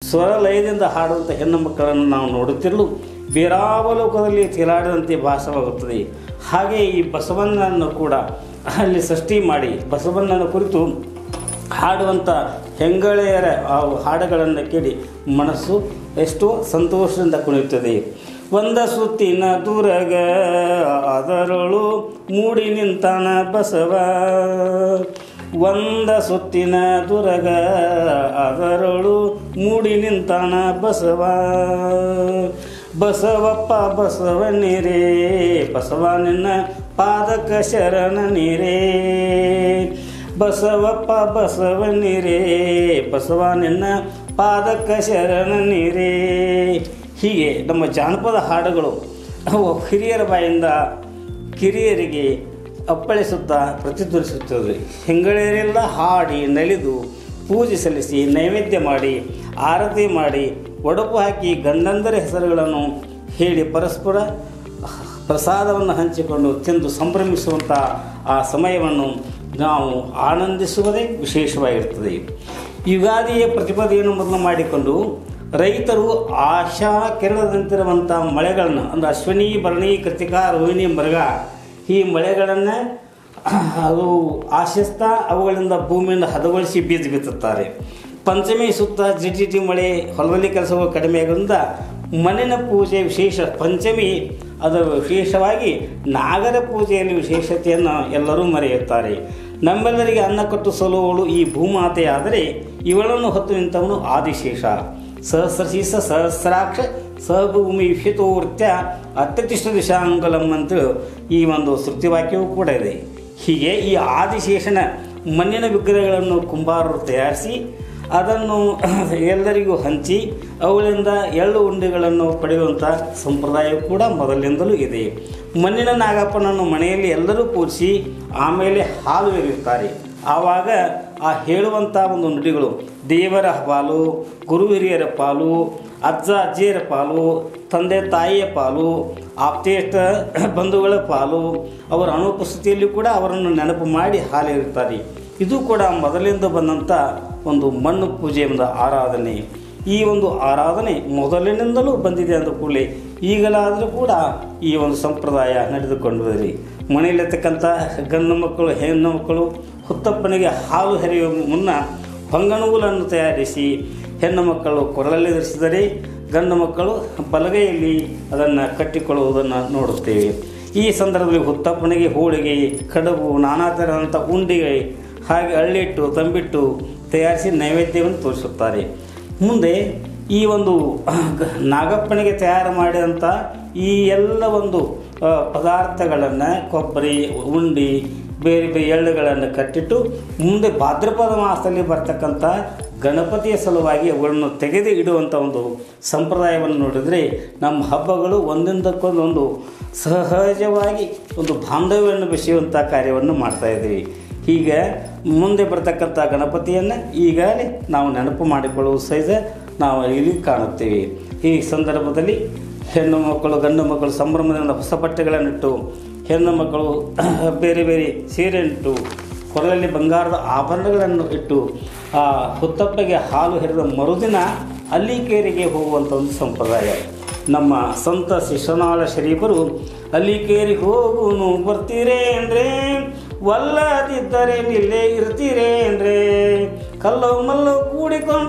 ಸ್ವರಲಯದಿಂದ ಹಾಡುವಂಥ ಹೆಣ್ಣು ಮಕ್ಕಳನ್ನು ನಾವು ನೋಡುತ್ತಿರಲು ಬೇರಾವಲೋಕದಲ್ಲಿ ತೇಲಾಡದಂತೆ ಭಾಸವಾಗುತ್ತದೆ ಹಾಗೆ ಈ ಬಸವಣ್ಣನನ್ನು ಕೂಡ ಅಲ್ಲಿ ಸೃಷ್ಟಿ ಮಾಡಿ ಬಸವಣ್ಣನ ಕುರಿತು ಹಾಡುವಂಥ ಹೆಂಗಳೆಯರ ಆ ಹಾಡುಗಳನ್ನು ಕೇಳಿ ಮನಸ್ಸು ಎಷ್ಟೋ ಸಂತೋಷದಿಂದ ಕುಣಿಯುತ್ತದೆ ಒಂದ ಸುತ್ತಿನ ದೂರಗ ಅದರೊಳು ಮೂಡಿ ನಿಂತಾನ ಬಸವ ಒಂದ ಸುತ್ತಿನ ದುರಗ ಅದರೊಳು ಮೂಡಿ ನಿಂತಾನ ಬಸವ ಬಸವಪ್ಪ ಬಸವ ನೀರೇ ಬಸವ ನಿನ್ನ ಪಾದಕ ಶರಣ ನೀರೇ ಬಸವಪ್ಪ ಬಸವ ನೀರೇ ಬಸವ ನಿನ್ನ ಪಾದಕ ಶರಣ ನೀರೇ ಹೀಗೆ ನಮ್ಮ ಜಾನಪದ ಹಾಡುಗಳು ಅವು ಹಿರಿಯರ ಬಾಯಿಂದ ಕಿರಿಯರಿಗೆ ಅಪ್ಪಳಿಸುತ್ತಾ ಪ್ರತಿಧ್ವನಿಸುತ್ತದೆ ಹೆಂಗಳೆಯರೆಲ್ಲ ಹಾಡಿ ನಲಿದು ಪೂಜೆ ಸಲ್ಲಿಸಿ ನೈವೇದ್ಯ ಮಾಡಿ ಆರತಿ ಮಾಡಿ ಒಡಪು ಹಾಕಿ ಗಂಡಂದರ ಹೆಸರುಗಳನ್ನು ಹೇಳಿ ಪರಸ್ಪರ ಪ್ರಸಾದವನ್ನು ಹಂಚಿಕೊಂಡು ತಿಂದು ಸಂಭ್ರಮಿಸುವಂಥ ಆ ಸಮಯವನ್ನು ನಾವು ಆನಂದಿಸುವುದೇ ವಿಶೇಷವಾಗಿರ್ತದೆ ಯುಗಾದಿಯ ಪ್ರತಿಪದೆಯನ್ನು ಮೊದಲು ಮಾಡಿಕೊಂಡು ರೈತರು ಆಶಾ ಕೆರಳದಂತಿರುವಂಥ ಮಳೆಗಳನ್ನು ಅಂದರೆ ಅಶ್ವಿನಿ ಭರಣಿ ಕೃತಿಕಾ ರೋಹಿಣಿ ಮೃಗ ಈ ಮಳೆಗಳನ್ನು ಅದು ಆಶಿಸ್ತಾ ಅವುಗಳಿಂದ ಭೂಮಿಯಿಂದ ಹದಗೊಳಿಸಿ ಬೀಜ ಬಿತ್ತುತ್ತಾರೆ ಪಂಚಮಿ ಸುತ್ತ ಜಿಟಿ ಮಳೆ ಹೊಲದಲ್ಲಿ ಕೆಲಸಗಳು ಕಡಿಮೆ ಆಗೋದ್ರಿಂದ ಮಣ್ಣಿನ ಪೂಜೆ ವಿಶೇಷ ಪಂಚಮಿ ಅದು ವಿಶೇಷವಾಗಿ ನಾಗರ ಪೂಜೆಯಲ್ಲಿ ವಿಶೇಷತೆಯನ್ನು ಎಲ್ಲರೂ ಮರೆಯುತ್ತಾರೆ ನಮ್ಮೆಲ್ಲರಿಗೆ ಅನ್ನ ಕಟ್ಟು ಸಲುವಳು ಈ ಭೂಮಾತೆಯಾದರೆ ಇವಳನ್ನು ಹೊತ್ತು ನಿಂತವನು ಆದಿಶೇಷ ಸಹಸ್ರಶೀಸ ಸಹಸ್ರಾಕ್ಷ ಸಹಭೂಮಿ ವಿಷಿತೋರ್ತ್ಯ ಅತ್ಯತಿಷ್ಠ ದಿಶಾಂಗಲಂ ಅಂತ ಈ ಒಂದು ಶ್ರುತಿವಾಕ್ಯವೂ ಕೂಡ ಇದೆ ಹೀಗೆ ಈ ಆದಿಶೇಷನ ಮಣ್ಣಿನ ವಿಗ್ರಹಗಳನ್ನು ಕುಂಬಾರರು ತಯಾರಿಸಿ ಅದನ್ನು ಎಲ್ಲರಿಗೂ ಹಂಚಿ ಅವುಗಳಿಂದ ಎಳ್ಳು ಉಂಡೆಗಳನ್ನು ಪಡೆಯುವಂಥ ಸಂಪ್ರದಾಯ ಕೂಡ ಮೊದಲಿನಿಂದಲೂ ಇದೆ ಮಣ್ಣಿನ ನಾಗಪ್ಪನನ್ನು ಮನೆಯಲ್ಲಿ ಎಲ್ಲರೂ ಪೂಜಿಸಿ ಆಮೇಲೆ ಹಾಲು ಎರೆಯುತ್ತಾರೆ ಆವಾಗ ಆ ಹೇಳುವಂಥ ಒಂದು ನುಡಿಗಳು ದೇವರ ಪಾಲು ಗುರು ಹಿರಿಯರ ಪಾಲು ಅಜ್ಜ ಅಜ್ಜಿಯರ ಪಾಲು ತಂದೆ ತಾಯಿಯ ಪಾಲು ಆಪ್ತೇಷ್ಟ ಬಂಧುಗಳ ಪಾಲು ಅವರ ಅನುಪಸ್ಥಿತಿಯಲ್ಲಿ ಕೂಡ ಅವರನ್ನು ನೆನಪು ಮಾಡಿ ಹಾಲಿರುತ್ತಾರೆ ಇದು ಕೂಡ ಮೊದಲಿಂದ ಬಂದಂಥ ಒಂದು ಮಣ್ಣು ಪೂಜೆ ಒಂದು ಆರಾಧನೆ ಈ ಒಂದು ಆರಾಧನೆ ಮೊದಲಿನಿಂದಲೂ ಬಂದಿದೆ ಅಂದ ಕೂಡಲೇ ಈಗಲಾದರೂ ಕೂಡ ಈ ಒಂದು ಸಂಪ್ರದಾಯ ನಡೆದುಕೊಂಡು ಬಂದಿದೆ ಮನೆಯಲ್ಲಿರ್ತಕ್ಕಂಥ ಗಂಡು ಮಕ್ಕಳು ಹೆಣ್ಣು ಮಕ್ಕಳು ಹುತ್ತಪ್ಪನಿಗೆ ಹಾಲು ಹೆರೆಯುವ ಮುನ್ನ ಹೊಂಗನೂಲನ್ನು ತಯಾರಿಸಿ ಹೆಣ್ಣು ಮಕ್ಕಳು ಕೊರಳಲ್ಲಿ ಧರಿಸಿದರೆ ಗಂಡು ಮಕ್ಕಳು ಬಲಗೈಯಲ್ಲಿ ಅದನ್ನು ಕಟ್ಟಿಕೊಳ್ಳುವುದನ್ನು ನೋಡುತ್ತೇವೆ ಈ ಸಂದರ್ಭದಲ್ಲಿ ಹುತ್ತಪ್ಪನಿಗೆ ಹೋಳಿಗೆ ಕಡುಬು ನಾನಾ ಥರದಂಥ ಉಂಡಿಗೆ ಹಾಗೆ ಅಳ್ಳಿಟ್ಟು ತಂಬಿಟ್ಟು ತಯಾರಿಸಿ ನೈವೇದ್ಯವನ್ನು ತೋರಿಸುತ್ತಾರೆ ಮುಂದೆ ಈ ಒಂದು ನಾಗಪ್ಪನಿಗೆ ತಯಾರು ಮಾಡಿದಂಥ ಈ ಎಲ್ಲ ಒಂದು ಆ, ಪದಾರ್ಥಗಳನ್ನು ಕೊಬ್ಬರಿ ಉಂಡಿ ಬೇರೆ ಬೇರೆ ಎಳ್ಳುಗಳನ್ನು ಕಟ್ಟಿಟ್ಟು ಮುಂದೆ ಭಾದ್ರಪದ ಮಾಸದಲ್ಲಿ ಬರ್ತಕ್ಕಂಥ ಗಣಪತಿಯ ಸಲುವಾಗಿ ಅವುಗಳನ್ನು ತೆಗೆದು ಇಡುವಂಥ ಒಂದು ಸಂಪ್ರದಾಯವನ್ನು ನೋಡಿದರೆ ನಮ್ಮ ಹಬ್ಬಗಳು ಒಂದೊಂದಕ್ಕೊಂದು ಒಂದು ಸಹಜವಾಗಿ ಒಂದು ಬಾಂಧವ್ಯವನ್ನು ಬೆಸೆಯುವಂಥ ಕಾರ್ಯವನ್ನು ಮಾಡ್ತಾ ಇದ್ದೀವಿ ಹೀಗೆ ಮುಂದೆ ಬರ್ತಕ್ಕಂಥ ಗಣಪತಿಯನ್ನು ಈಗಲೇ ನಾವು ನೆನಪು ಮಾಡಿಕೊಳ್ಳುವ ಸಹಿತ ನಾವು ಇಲ್ಲಿ ಕಾಣುತ್ತೇವೆ ಈ ಸಂದರ್ಭದಲ್ಲಿ ಹೆಣ್ಣು ಮಕ್ಕಳು ಗಂಡು ಮಕ್ಕಳು ಸಂಭ್ರಮದಿಂದ ಹೊಸ ಬಟ್ಟೆಗಳನ್ನಿಟ್ಟು ಹೆಣ್ಣು ಮಕ್ಕಳು ಬೇರೆ ಬೇರೆ ಸೀರೆನಿಟ್ಟು ಕೊರಳಲ್ಲಿ ಬಂಗಾರದ ಆಭರಣಗಳನ್ನು ಇಟ್ಟು ಆ ಹುತ್ತಪ್ಪಗೆ ಹಾಲು ಹೆರೆದ ಮರುದಿನ ಅಲ್ಲಿಕೇರಿಗೆ ಹೋಗುವಂಥ ಒಂದು ಸಂಪ್ರದಾಯ ನಮ್ಮ ಸಂತ ಶಿಶುನಾಳ ಶರೀಫರು ಅಲ್ಲಿಕೇರಿಗೆ ಹೋಗುನು ಬರ್ತೀರೇನ್ರೇ ವಲ್ಲದಿದ್ದರೆ ನಿಲ್ಲೇ ಇರ್ತೀರೇನ್ರೇ ಕಲ್ಲು ಮಲ್ಲು ಕೂಡಿಕೊಂಡು